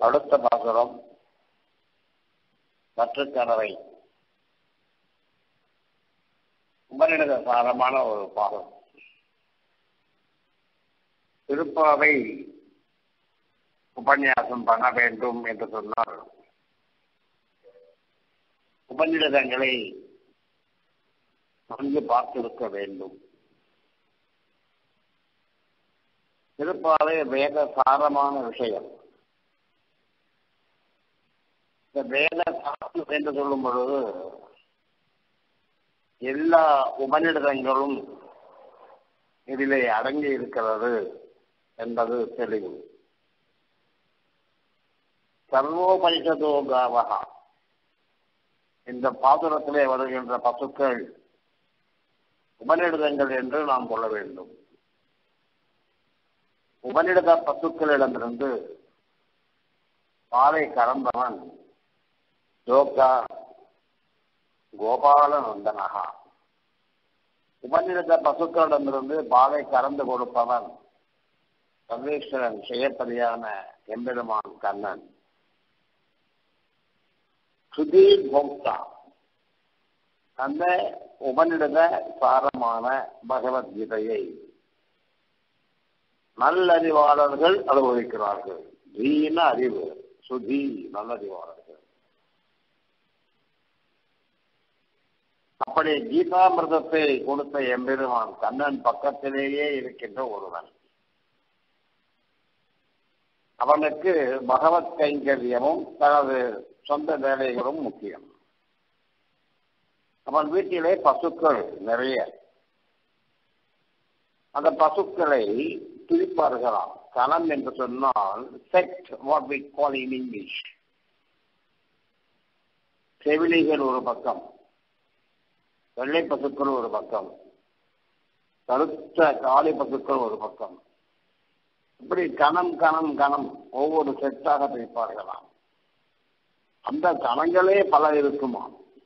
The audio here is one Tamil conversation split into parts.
அடுத்த பாசுரம் கற்றுக்கணவை உபநிடத சாரமான ஒரு பாகம் திருப்பாவை உபன்யாசம் பண்ண வேண்டும் என்று சொன்னால் உபநிடதங்களை நன்கு பார்த்திருக்க வேண்டும் திருப்பாவை வேத சாரமான விஷயம் இந்த வேத சாரம் என்று சொல்லும் பொழுது எல்லா உபநிடதங்களும் இதிலே அடங்கி இருக்கிறது என்பது தெளிவு சர்வோபனிஷதோ காவகா இந்த பாசுரத்திலே வருகின்ற பசுக்கள் உபநிடதங்கள் என்று நாம் கொள்ள வேண்டும் உபநிடத பசுக்களிடமிருந்து பாலை கறந்தவன் ஜோகா கோபாலநந்தனகா உபநிடத பசுக்களிடமிருந்து பாலை கறந்து கொடுப்பவன் சர்வேஸ்வரன் செயற்பதியான எம்பெருமான் கண்ணன் சுதீர் போக்தா அந்த உபநிடத சாரமான பகவத்கீதையை நல்லறிவாளர்கள் அனுபவிக்கிறார்கள் தீன அறிவு சுதி நல்லறிவாளர்கள் அப்படி கீதாமிரதத்தை கொடுத்த எம்பெருமான் கண்ணன் பக்கத்திலேயே இருக்கின்ற ஒருவன் அவனுக்கு பகவத் கைங்கரியமும் தனது சொந்த வேலைகளும் முக்கியம் அவன் வீட்டிலே பசுக்கள் நிறைய அந்த பசுக்களை பிரிப்பார்களாம் கணம் என்று சொன்னால் set what we call in English செவிலிகள் ஒரு பக்கம் வெள்ளை பசுக்கள் ஒரு பக்கம் கருத்த காளி பசுக்கள் ஒரு பக்கம் இப்படி கணம் கணம் கணம் ஒவ்வொரு செட்டாக பிரிப்பார்களாம் அந்த கணங்களே பல இருக்குமா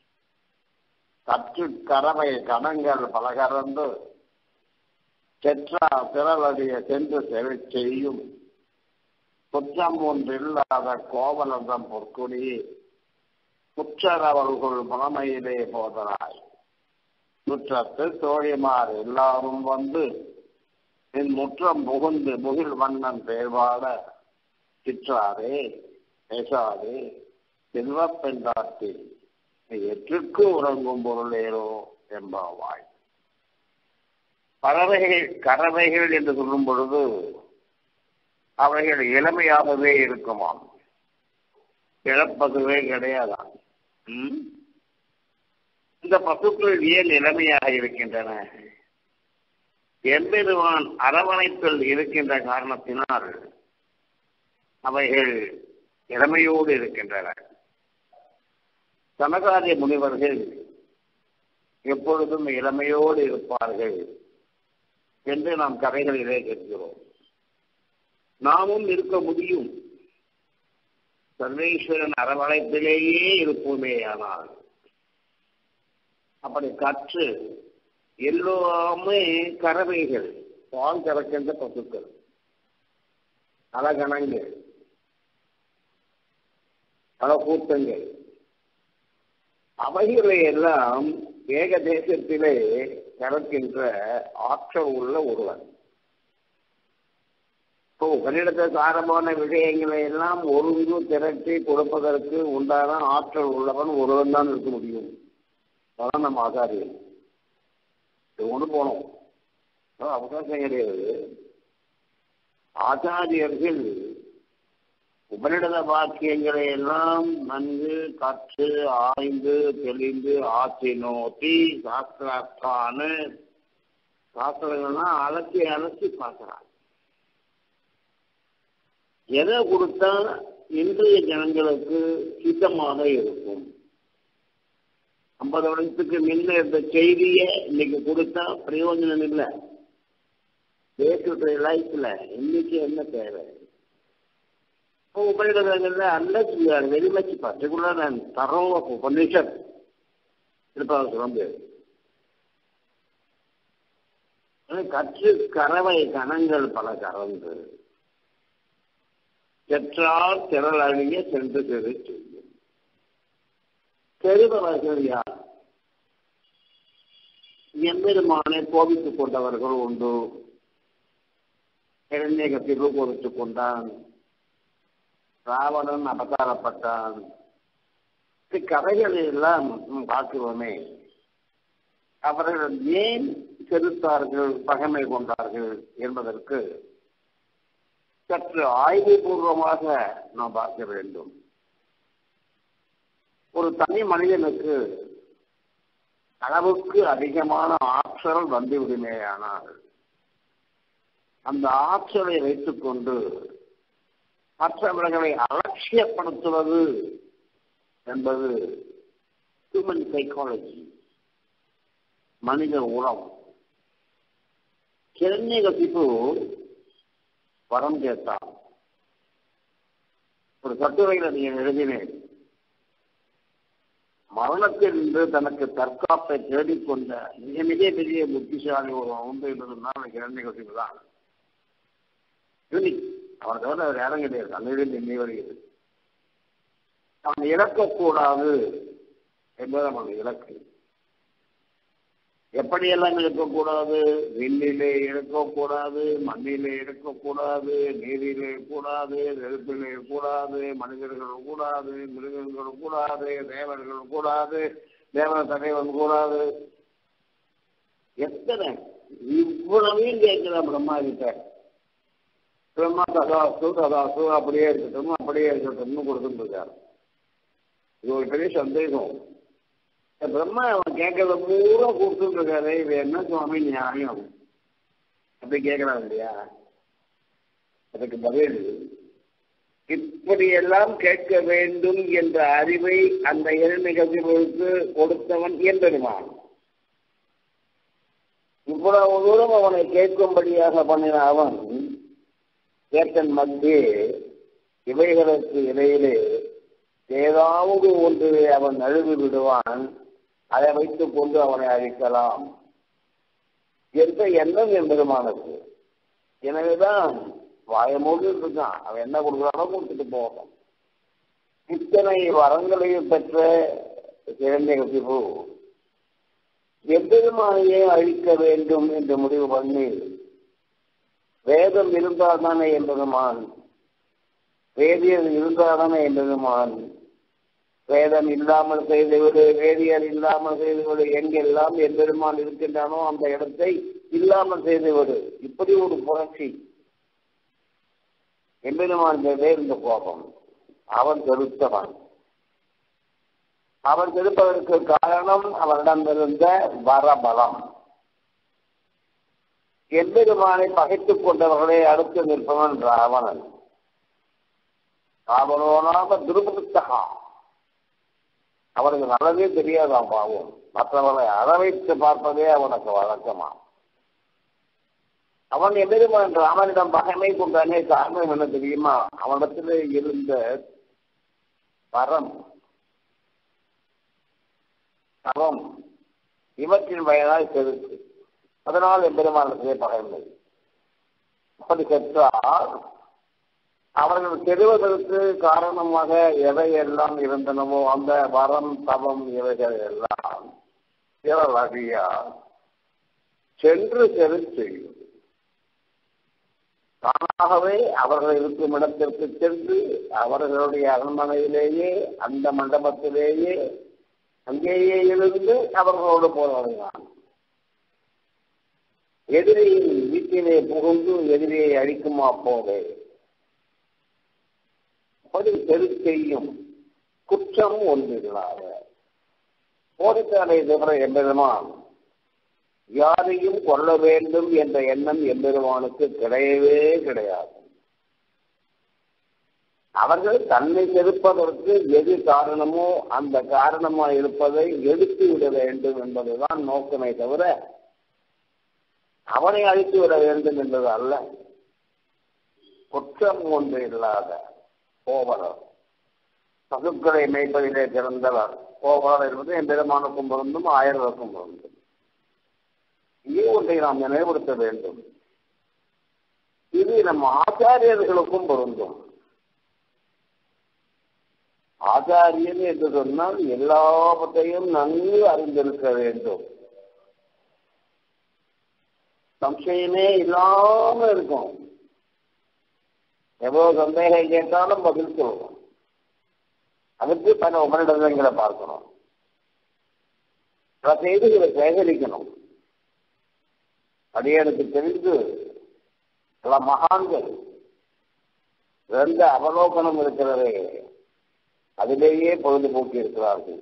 கற்று கறவை கணங்கள் பல கறந்து செற்றா திரளடிய சென்று செவி செய்யும் குற்றம் ஒன்றில்லாத கோவலந்தம் பொற்குடி குற்றரவர்கள் புலமையிலே போதனாய் குற்றத்து தோழிமார் எல்லாரும் வந்து என் முற்றம் புகுந்து முகில் வண்ணன் பேர்வாட சிற்றாரே பேசாதே செல்வப் பெண்டாட்டி எற்றுக்கு உறங்கும் பொருளேரோ என்பாவாய் பறவைகள் கறவைகள் என்று சொல்லும் பொழுது அவைகள் இளமையாகவே இருக்குமாம் இழப்பதுவே கிடையாதாம் இந்த பசுக்கள் ஏன் இளமையாக இருக்கின்றன எம்பெருவான் அரவணைப்பில் இருக்கின்ற காரணத்தினால் அவைகள் இளமையோடு இருக்கின்றன சனகாரிய முனிவர்கள் எப்பொழுதும் இளமையோடு இருப்பார்கள் என்று நாம் கதைகளிலே கேட்கிறோம் நாமும் இருக்க முடியும் சர்வேஸ்வரன் அரவணைப்பிலேயே இருப்போமே ஆனால் அப்படி கற்று எல்லாமே கறவைகள் பால் கறக்கின்ற பசுக்கள் அழகணங்கள் பல கூட்டங்கள் அவைகளை எல்லாம் ஏக தேசத்திலே கறக்கின்ற ஆற்றல் உள்ள ஒருவன் இப்போ உங்களிடத்த சாரமான விஷயங்களை எல்லாம் ஒருங்கு திரட்டி கொடுப்பதற்கு உண்டான ஆற்றல் உள்ளவன் ஒருவன் தான் இருக்க முடியும் அதான் நம்ம ஆசாரியன் இது ஒன்று போனோம் அவகாசம் கிடையாது ஆச்சாரியர்கள் உபனிடத வாக்கியங்களை எல்லாம் நன்கு கற்று ஆய்ந்து தெளிந்து ஆட்சி நோக்கி சாஸ்திராஸ்தான சாஸ்திரங்கள்லாம் அலசி அலசி பார்க்கிறாங்க எதை கொடுத்தா இன்றைய ஜனங்களுக்கு சித்தமாக இருக்கும் ஐம்பது வருடத்துக்கு முன்ன இருந்த செய்தியை இன்னைக்கு கொடுத்தா பிரயோஜனம் இல்லை டே லைஃப்ல இன்னைக்கு என்ன தேவை உபயோகங்கள்ல unless we are very much particular and thorough of Upanishad இருப்பாங்க சொல்ல முடியாது கற்று கறவை கணங்கள் பல கறந்து செற்றால் திரள் அழிய சென்று தெரு செய்யும் பெருமவர்கள் யார் எம்பெருமானை கோபித்துக் கொண்டவர்கள் உண்டு இரண்யகத்திற்கு கொடுத்துக் கொண்டான் ராவணன் அவதாரப்பட்டான் கதைகளை எல்லாம் பார்க்கிறோமே அவர்கள் ஏன் செலுத்தார்கள் பகைமை கொண்டார்கள் என்பதற்கு சற்று ஆய்வுபூர்வமாக நாம் பார்க்க வேண்டும் ஒரு தனி மனிதனுக்கு அளவுக்கு அதிகமான ஆற்றல் வந்துவிடுமேயானால் அந்த ஆற்றலை வைத்துக்கொண்டு மற்றவர்களை அலட்சியப்படுத்துவது என்பது ஹியூமன் சைக்காலஜி மனித உறவு கிரண்யகசிப்பு வரம் கேட்டான் ஒரு கட்டுரையில் நீங்கள் எழுதினேன் மரணத்தில் இருந்து தனக்கு தற்காப்பை தேடிக்கொண்ட மிக மிக பெரிய புத்திசாலி ஒரு உண்டு இருந்ததுனால் கிரண்யகசிப்பு தான் யூனிக் அவன் தவிர அவர் யாரும் கிடையாது அன்னையிலிருந்து இன்னை வருகிறது அவன் இழக்கக்கூடாது என்பது அவன் இலக்கு எப்படியெல்லாம் இருக்கக்கூடாது விண்ணிலே இருக்கக்கூடாது மண்ணிலே இருக்கக்கூடாது நீரிலே கூடாது நெருப்பிலே கூடாது மனிதர்கள் கூடாது மிருகங்கள் கூடாது தேவர்கள் கூடாது தேவ தலைவன் கூடாது எத்தனை இவ்வளவையும் கேட்கிற பிரம்மா கிட்ட பிரம்மா ததாசு ததாசு அப்படியே இருக்கட்டும் அப்படியே இருக்கட்டும்னு கொடுத்துருக்காரு இது ஒரு பெரிய சந்தேகம் பிரம்மா அவன் கேட்கறத பூரா கொடுத்துட்டு இருக்காரு இது என்ன சுவாமி நியாயம் அப்படி கேட்கலாம் இல்லையா அதுக்கு பதில் இப்படியெல்லாம் கேட்க வேண்டும் என்ற அறிவை அந்த இரண்டு கவிகளுக்கு கொடுத்தவன் என்பெருமான் இவ்வளவு தூரம் அவனை கேட்கும்படியாக பண்ணின அவன் கேட்டன் மத்தியே இவைகளுக்கு இடையிலே ஏதாவது ஒன்று அவன் நழுவி விடுவான் அதை வைத்துக் கொண்டு அவனை அழிக்கலாம் என்ற எண்ணம் எம்பெருமானுக்கு எனவேதான் வாயமோடு இருக்கான் அவன் என்ன கொடுக்குறானோ கொடுத்துட்டு போகணும் இத்தனை வரங்களையும் பெற்ற கிழந்தைகசிபு எம்பெருமானையே அழிக்க வேண்டும் என்று முடிவு பண்ணி வேதம் இருந்தால் தானே என்பதுமான் வேதியர் இருந்தால் தானே என்பதுமான் வேதம் இல்லாமல் செய்துவிடு வேதியர் இல்லாமல் செய்துவிடு எங்கெல்லாம் எம்பெருமான் இருக்கின்றானோ அந்த இடத்தை இல்லாமல் செய்துவிடு இப்படி ஒரு புரட்சி எம்பெருமான் இந்த கோபம் அவன் கருத்தவன் அவன் கெடுப்பதற்கு காரணம் அவனிடமிருந்த வரபலம் எம்பெருமானை பகைத்துக் கொண்டவர்களை அடுத்து நிற்பவன் ராவணன் ராவணோ நாம துருபுத்தகா அவனுக்கு நல்லதே தெரியாதான் பாவம் மற்றவர்களை அறவைத்து பார்ப்பதே அவனுக்கு வழக்கமா அவன் எம்பெருமான் ராமனிடம் பகைமை கொண்டானே காரணம் என்ன தெரியுமா அவனிடத்தில் இருந்த வரம் தவம் இவற்றின் வயதாய் செலுத்து அதனால் எம்பெருமானத்திலே பகைமை அப்படி பெற்றால் அவர்கள் பெறுவதற்கு காரணமாக எவையெல்லாம் இருந்தனவோ அந்த வரம் தவம் இவைகள் எல்லாம் பிறலகியா சென்று செரு செய்யும் தானாகவே அவர்கள் இருக்கும் இடத்திற்கு சென்று அவர்களுடைய அரண்மனையிலேயே அந்த மண்டபத்திலேயே அங்கேயே இருந்து அவர்களோடு போராடுகிறான் எதிரியின் வீட்டிலே புகுந்து எதிரியை அழிக்குமா போவே அப்படி பெரு செய்யும் குற்றம் ஒன்றில்லாத போரிட்டாரை தவிர எம்பெருமான் யாரையும் கொல்ல வேண்டும் என்ற எண்ணம் எம்பெருமானுக்கு கிடையவே கிடையாது அவர்கள் தன்னை செலுப்பதற்கு எது காரணமோ அந்த காரணமாக இருப்பதை எடுத்து விட வேண்டும் என்பதுதான் நோக்கமே தவிர அவனை அழித்து விட வேண்டும் என்பது அல்ல குற்றம் ஒன்று இல்லாத கோவலர் பசுக்களை மேய்ப்பதிலே பிறந்தவர் கோவலர் என்பது என் பெருமானுக்கும் பொருந்தும் ஆயிரருக்கும் பொருந்தும் இங்கே ஒன்றை நாம் நினைவுபடுத்த வேண்டும் இது நம் ஆச்சாரியர்களுக்கும் பொருந்தும் ஆச்சாரியன் என்று சொன்னால் எல்லாவற்றையும் நன்கு அறிந்திருக்க வேண்டும் சம்சயமே இல்லாம இருக்கும் எவ்வளவு சந்தேகம் கேட்டாலும் பதில் சொல்லணும் அதுக்கு பல உபரிடங்களை பார்க்கணும் பல செய்திகளை சேகரிக்கணும் அடியனுக்கு தெரிந்து பல மகான்கள் ரெண்டு அவலோகனம் இருக்கிறதே அதிலேயே பொழுதுபோக்கி இருக்கிறார்கள்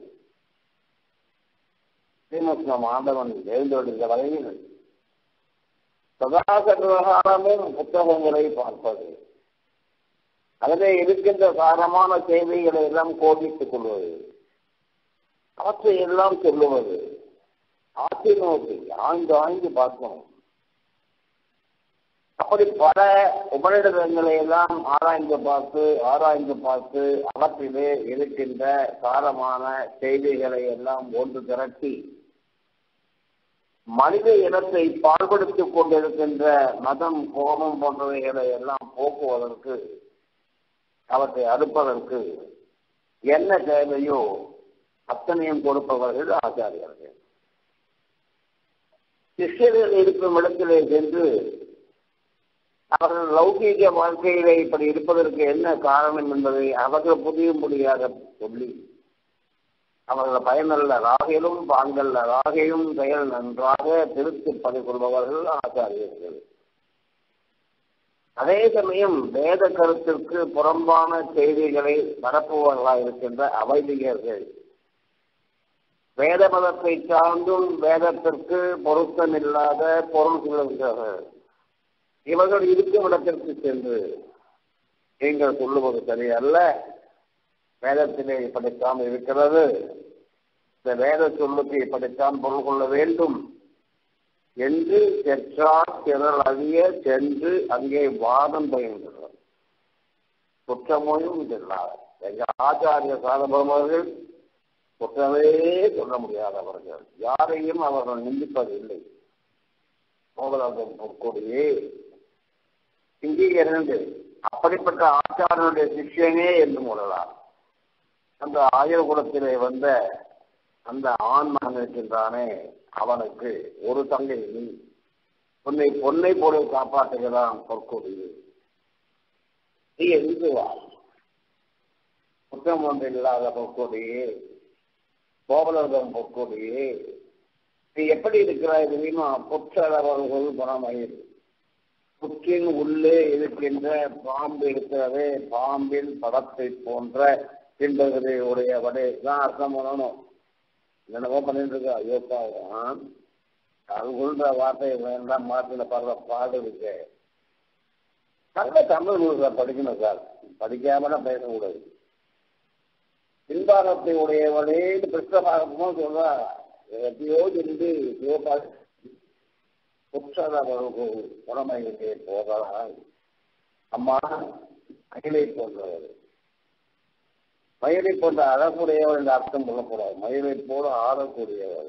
ஸ்ரீமுஷ்ணம் ஆண்டவன் எழுந்தெடுத்த வகையில் சதா சர்வகாலமும் புத்தகங்களை பார்ப்பது அதிலே இருக்கின்ற சாரமான செய்திகளை எல்லாம் கோபித்துக் கொள்வது அவற்றை எல்லாம் சொல்லுவது ஆட்சி நோக்கி ஆய்ந்து ஆய்ந்து பார்க்கணும் அப்படி பல உபநிடதங்களை எல்லாம் ஆராய்ந்து பார்த்து ஆராய்ந்து பார்த்து அவற்றிலே இருக்கின்ற சாரமான செய்திகளை எல்லாம் ஒன்று திரட்டி மனித இனத்தை பாடுபடுத்திக் கொண்டிருக்கின்ற மதம் கோபம் போன்றவைகளை எல்லாம் போக்குவதற்கு அவற்றை அடுப்பதற்கு என்ன தேவையோ அத்தனையும் கொடுப்பவர்கள் ஆச்சாரியர்கள் சிஷ்யர்கள் இருக்கும் இடத்திலே சென்று அவர்கள் லௌகீக வாழ்க்கையிலே இப்படி இருப்பதற்கு என்ன காரணம் என்பதை அவர்கள் புரியும்படியாக சொல்லி அவர்கள் பயனல்ல ராகையிலும் பாங்கல்ல ராகையும் செயல் நன்றாக திருத்தி பதிக்கொள்பவர்கள் ஆச்சாரியர்கள் அதே சமயம் வேத கருத்திற்கு புறம்பான செய்திகளை பரப்புவர்களாக இருக்கின்ற அவைதிகர்கள் வேத மதத்தை சார்ந்தும் வேதத்திற்கு பொருத்தமில்லாத பொருள் சொல்லுகிறார்கள் இவர்கள் இருக்கும் இடத்திற்கு சென்று நீங்கள் சொல்லுவது சரியல்ல வேதத்திலே இப்படித்தான் இருக்கிறது இந்த வேத சொல்லுக்கு இப்படித்தான் பொருள் கொள்ள வேண்டும் என்று செற்றார் திரள் அழிய சென்று அங்கே வாதம் பயின்றார் குற்றமொழியும் இல்லாத எங்க ஆச்சாரிய சாதபவர்கள் குற்றமே சொல்ல முடியாதவர்கள் யாரையும் அவர்கள் நிந்திப்பதில்லை மோகலாசன் பொற்கொடியே இங்கே இரண்டு அப்படிப்பட்ட ஆச்சாரனுடைய சிஷ்யனே என்று மூடலாம் அந்த ஆயுர்குலத்திலே வந்த அந்த ஆண் மகன் இருக்கின்றானே அவனுக்கு ஒரு தங்கை நீ உன்னை பொன்னை போல காப்பாற்றுகிறான் பொற்கொடி நீ எங்கு வா குற்றம் ஒன்று இல்லாத பொற்கொடியே கோபலர்தம் பொற்கொடியே நீ எப்படி இருக்கிறாய் தெரியுமா புற்றளவர்கள் குணமயிர் புற்றின் உள்ளே இருக்கின்ற பாம்பு இருக்கிறதே பாம்பின் படத்தை போன்ற தின்பதை உடையவடே தான் அர்த்தம் பண்ணணும் என்னவோ பண்ணிட்டு இருக்கா ஐயோப்பா அது சொல்ற வார்த்தை வேண்டாம் மாற்றின படுற பாடு இருக்கு நல்ல தமிழ் நூல்களை படிக்கணும் சார் படிக்காமல பேசக்கூடாது பின்பாகத்தை உடையவனே கிருஷ்ணபாகமும் சொல்றா எப்பயோ இருந்து சிவபா குற்றதவர்கள் புறமையிலே போகலாம் அம்மா மயிலை போன்றவர் மயிலை போன்ற அழகுடையவர் என்று அர்த்தம் சொல்லக்கூடாது மயிலை போல ஆடக்கூடியவர்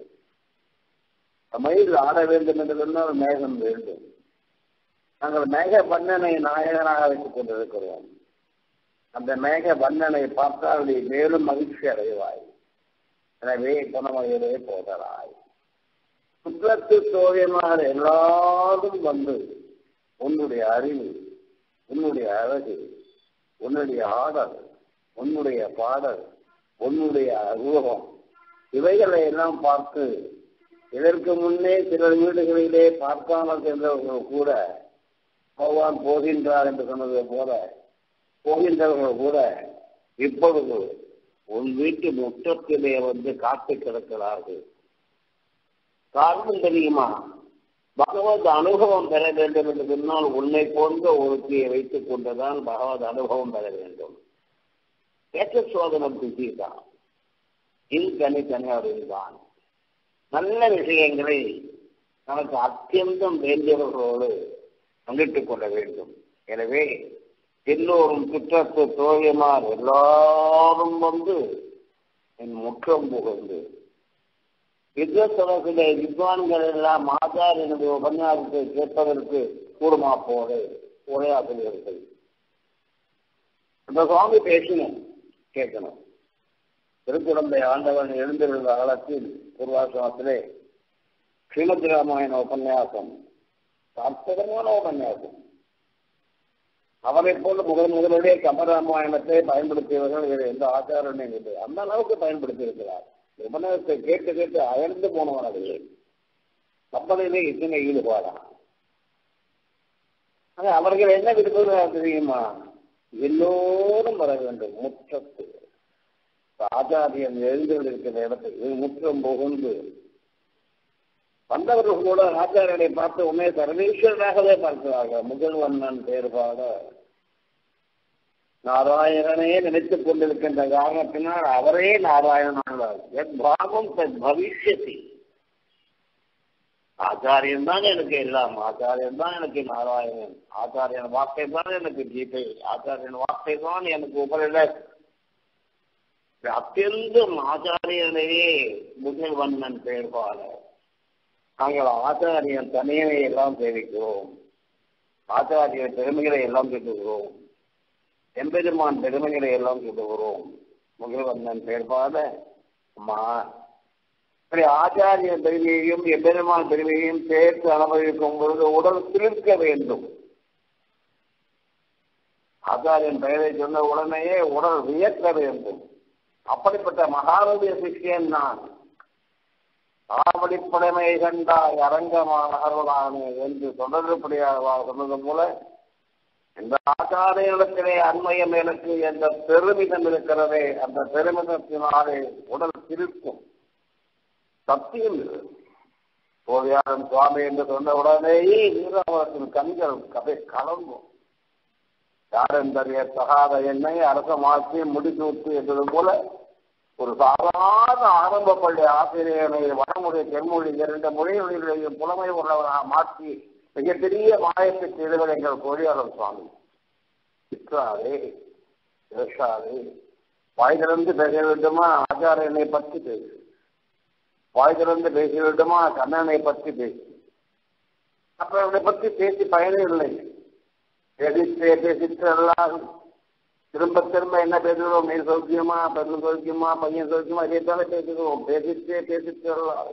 மயில் ஆட வேண்டும் என்று சொன்னால் மேகம் வேண்டும் நாங்கள் மேக வண்ணனை நாயகனாக வைத்துக் கொண்டிருக்கிறோம் அந்த மேக வண்ணனை பார்த்தால் நீ மேலும் மகிழ்ச்சி அடைவாய் எனவே குணமயிலே போதலாய் குற்றத்து தோழியமாக எல்லாரும் வந்து உன்னுடைய அறிவு உன்னுடைய அழகு உன்னுடைய ஆடல் உன்னுடைய பாடல் உன்னுடைய அருவகம் இவைகளை எல்லாம் பார்த்து இதற்கு முன்னே சில வீடுகளிலே பார்க்காமல் சென்றவர்கள் கூட பகவான் போகின்றார் என்று சொன்னது போல போகின்றவர்கள் கூட இப்பொழுது உன் வீட்டு முற்றத்திலே வந்து காத்து கிடக்கிறார்கள் காரணம் தெரியுமா பகவத் அனுபவம் பெற வேண்டும் என்று சொன்னால் உன்னை போன்ற ஒருத்தியை வைத்துக் கொண்டுதான் பகவத் அனுபவம் பெற வேண்டும் ஏற்ற சோதனம் தான் இது தனி தனியாரில்தான் நல்ல விஷயங்களை நமக்கு அத்தியந்தம் வேண்டியவர்களோடு பங்கிட்டுக் கொள்ள வேண்டும் எனவே எல்லோரும் குற்றத்து தோழியமார் எல்லாரும் வந்து என் முற்றம் புகழ்ந்து யுத்தசலத்திலே வித்வான்கள் எல்லாம் ஆச்சாரியனுடைய உபன்யாசத்தை கேட்பதற்கு கூடுமா போல உரையாசிரியர்கள் அந்த சுவாமி பேசணும் கேட்கணும் திருக்குழந்தை ஆண்டவன் எழுந்திருந்த காலத்தில் பூர்வாசிரமத்திலே ஸ்ரீமத் ராமாயண உபன்யாசம் அற்புதமான உபன்யாசம் அவரை போல முதல் முதலுடைய கம்பராமாயணத்தை பயன்படுத்தியவர்கள் வேறு எந்த ஆச்சாரனையும் இல்லை அந்த அளவுக்கு பயன்படுத்தி இருக்கிறார் உபநயத்தை கேட்டு கேட்டு அயர்ந்து போனவர்கள் கப்பலிலே இத்தனை ஈடுபாடா ஆனா அவர்கள் என்ன விரும்புகிறார் தெரியுமா எல்லோரும் வர வேண்டும் முற்றத்து ஆச்சாரியன் எழுந்திருக்கிற இடத்துக்கு முற்றம் புகுந்து வந்தவர்கள் கூட ஆச்சாரியனை பார்த்து உண்மை சர்வேஸ்வரனாகவே பார்க்கிறார்கள் முதல்வண்ணன் பேர்பாட நாராயணனே நினைத்துக் கொண்டிருக்கின்ற காரணத்தினால் அவரே நாராயணனாகிறார் எத் பாவம் தத் பவிஷ்யத்தி ஆச்சாரியன் தான் எனக்கு எல்லாம் ஆச்சாரியன் தான் எனக்கு நாராயணன் ஆச்சாரியன் வார்த்தை தான் எனக்கு கீதை ஆச்சாரியன் வார்த்தை தான் எனக்கு உபரிட அத்தியந்தம் ஆச்சாரியனையே முதல்வண்ணன் பெயர்பாட நாங்கள் ஆச்சாரியன் தனியனை எல்லாம் சேவிக்கிறோம் ஆச்சாரிய பெருமைகளை எல்லாம் கேட்டுகிறோம் எம்பெருமான் பெருமைகளை எல்லாம் கேட்டுகிறோம் முகில்வண்ணன் பெயர்பாட அம்மா இப்படி ஆச்சாரிய பெருமையையும் எம்பெருமான் பெருமையையும் சேர்த்து அனுபவிக்கும் பொழுது உடல் சிலிர்க்க வேண்டும் ஆச்சாரியன் பெயரை சொன்ன உடனேயே உடல் வியக்க வேண்டும் அப்படிப்பட்ட மகாரதிய சிஷியன் நான் ஆவடிப்படைமை கண்டாய் அரங்கமானே என்று தொடர்புடையாக சொன்னது போல இந்த ஆச்சாரியத்திலே அண்மையம் எனக்கு என்ற பெருமிதம் இருக்கிறதே அந்த பெருமிதத்தினாலே உடல் திருக்கும் சத்தியம் இது கோவியாரன் சுவாமி என்று சொன்ன உடனேயே வீராவரத்தின் கண்கள் கதை கலங்கும் யாரெந்தறிய தகாத எண்ணெய் அரசமாக்கி முடிசூட்டு என்பது போல ஒரு சாதாரண ஆரம்ப பள்ளி ஆசிரியரை வடமொழி தென்மொழி இரண்டு மொழிகளிலேயும் புலமை உள்ளவராக மாற்றி மிகப்பெரிய மாயத்தை செய்தவர் எங்கள் கோழியாளர் சுவாமி சிற்றாதே பேசாதே வாய் திறந்து பேச வேண்டுமா ஆச்சாரியனை பற்றி பேசு வாய் திறந்து பேச வேண்டுமா கண்ணனை பற்றி பேசு அப்ப அவனை பற்றி பேசி பயனே இல்லை பேசிட்டு பேசிட்டு எல்லாம் திரும்ப திரும்ப என்ன பேசுகிறோம் நீ சௌக்கியமா பெண்ணு சௌக்கியமா பையன் சௌக்கியமா இதே தானே பேசுகிறோம் பேசிட்டே பேசிட்டு எல்லாம்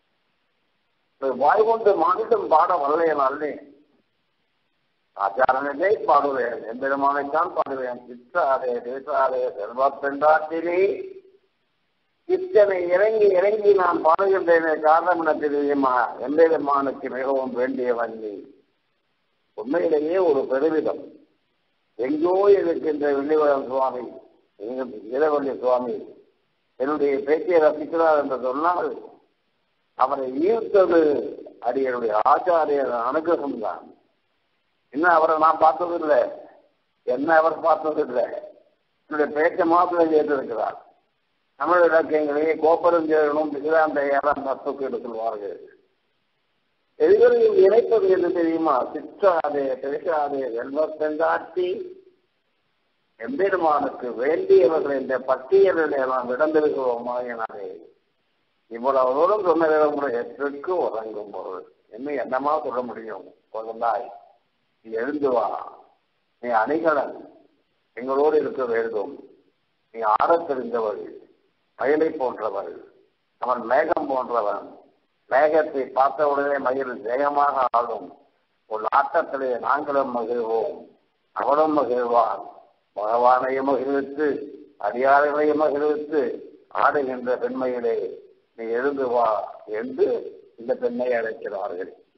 வாய் கொண்டு மாநிலம் பாட வரலையனாலே ஆச்சாரனே பாடுவேன் எம்பெருமானைத்தான் பாடுவேன் சிற்றாதே பேசாதே செல்வா பெண்டாட்டிலே இத்தனை இறங்கி இறங்கி நான் பாடுகின்றேனே காரணம் என்ன தெரியுமா எம்பெருமானுக்கு மிகவும் வேண்டியவன் நீ உண்மையிலேயே ஒரு பெருமிதம் எங்கோ இருக்கின்ற வெள்ளிவரம் சுவாமி இளவள்ளி சுவாமி என்னுடைய பேச்சை ரசிக்கிறார் என்று சொன்னால் அவரை ஈர்த்தது அடியனுடைய ஆச்சாரியர் அனுகிரகம் தான் இன்னும் அவரை நான் பார்த்ததில்லை என்ன அவர் பார்த்ததில்லை என்னுடைய பேச்சை மாத்திரம் கேட்டிருக்கிறார் தமிழ் இலக்கியங்களையே கோப்பரஞ்சேரனும் பிகிராந்தையாரம் தத்துக்கு எடுத்துள்வார்கள் எதிரில் இணைப்பது என்று தெரியுமா சிற்றாதே பேசாதே செல்வத்தெங்காட்சி எம்பெருமானுக்கு வேண்டியவர்கள் இந்த பட்டியலில் நாம் இடம்பெறுகிறோமா எனவே இவ்வளவு தூரம் சொன்ன எத்திற்கு உறங்கும் பொருள் இன்னும் என்னமா சொல்ல முடியும் குழந்தாய் நீ எழுந்து வா நீ அணிகலன் எங்களோடு இருக்க வேண்டும் நீ ஆடத் தெரிந்தவள் மயிலை போன்றவள் அவன் மேகம் போன்றவன் மேகத்தை பார்த்தவுடனே மயில் வேகமாக ஆடும் ஒரு ஆட்டத்திலே நாங்களும் மகிழ்வோம் அவளும் மகிழ்வான் பகவானையும் மகிழ்வித்து அடியார்களையும் மகிழ்வித்து ஆடுகின்ற பெண்மையிலே நீ எழுந்து வா என்று இந்த பெண்ணை அழைக்கிறார்கள்